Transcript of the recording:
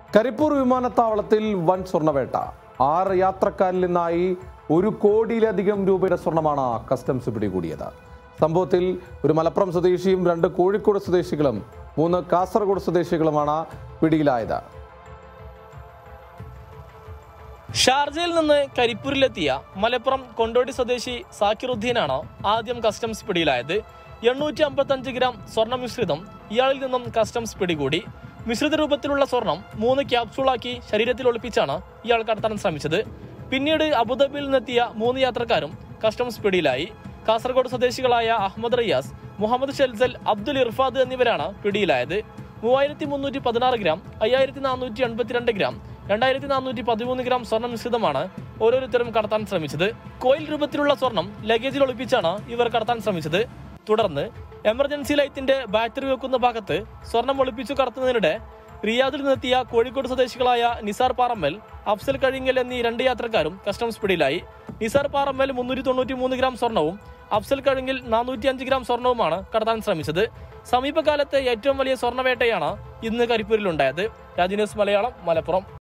കരിപ്പൂർ വിമാനത്താവളത്തിൽ വൻ സ്വർണ്ണവേട്ട ആറ് യാത്രക്കാരിൽ നിന്നായി ഒരു കോടിയിലധികം രൂപയുടെ സ്വർണമാണ് കസ്റ്റംസ് പിടികൂടിയത് സംഭവത്തിൽ ഒരു മലപ്പുറം സ്വദേശിയും രണ്ട് കോഴിക്കോട് സ്വദേശികളും മൂന്ന് കാസർഗോഡ് സ്വദേശികളുമാണ് പിടിയിലായത് ഷാർജയിൽ നിന്ന് കരിപ്പൂരിലെത്തിയ മലപ്പുറം കൊണ്ടോടി സ്വദേശി സാക്കിറുദ്ദീനാണ് ആദ്യം കസ്റ്റംസ് പിടിയിലായത് എണ്ണൂറ്റി അമ്പത്തഞ്ച് ഗ്രാം സ്വർണ്ണ മിശ്രിതം ഇയാളിൽ നിന്നും കസ്റ്റംസ് പിടികൂടി മിശ്രിത രൂപത്തിലുള്ള സ്വർണം മൂന്ന് ക്യാപ്സൂളാക്കി ശരീരത്തിൽ ഒളിപ്പിച്ചാണ് ഇയാൾ കടത്താൻ ശ്രമിച്ചത് പിന്നീട് അബുദാബിയിൽ നിന്നെത്തിയ മൂന്ന് യാത്രക്കാരും കസ്റ്റംസ് പിടിയിലായി കാസർഗോഡ് സ്വദേശികളായ അഹമ്മദ് റിയാസ് മുഹമ്മദ് ഷെൽസൽ അബ്ദുൽ ഇർഫാദ് എന്നിവരാണ് പിടിയിലായത് മൂവായിരത്തി മുന്നൂറ്റി പതിനാറ് ഗ്രാം അയ്യായിരത്തി നാനൂറ്റി എൺപത്തിരണ്ട് ഗ്രാം രണ്ടായിരത്തി നാനൂറ്റി പതിമൂന്ന് ഗ്രാം സ്വർണ്ണ മിശ്രിതമാണ് ഓരോരുത്തരും കടത്താൻ ശ്രമിച്ചത് കോയിൽ രൂപത്തിലുള്ള സ്വർണം ലഗേജിൽ ഒളിപ്പിച്ചാണ് ഇവർ കടത്താൻ ശ്രമിച്ചത് തുടർന്ന് എമർജൻസി ലൈറ്റിന്റെ ബാറ്ററി വെക്കുന്ന ഭാഗത്ത് സ്വർണം ഒളിപ്പിച്ചു കടത്തുന്നതിനിടെ റിയാദിൽ നിന്നെത്തിയ കോഴിക്കോട് സ്വദേശികളായ നിസാർ പാറമ്മൽ അഫ്സൽ കഴിങ്ങൽ എന്നീ രണ്ട് യാത്രക്കാരും കസ്റ്റംസ് പിടിയിലായി നിസാർ പാറമ്മൽ മുന്നൂറ്റി തൊണ്ണൂറ്റി മൂന്ന് ഗ്രാം സ്വർണവും അഫ്സൽ കഴിങ്ങിൽ നാനൂറ്റി അഞ്ച് ഗ്രാം സ്വർണവുമാണ് കടത്താൻ ശ്രമിച്ചത് സമീപകാലത്തെ ഏറ്റവും വലിയ സ്വർണ്ണവേട്ടയാണ് ഇന്ന് കരിപ്പൂരിലുണ്ടായത് രാജനീസ് മലയാളം മലപ്പുറം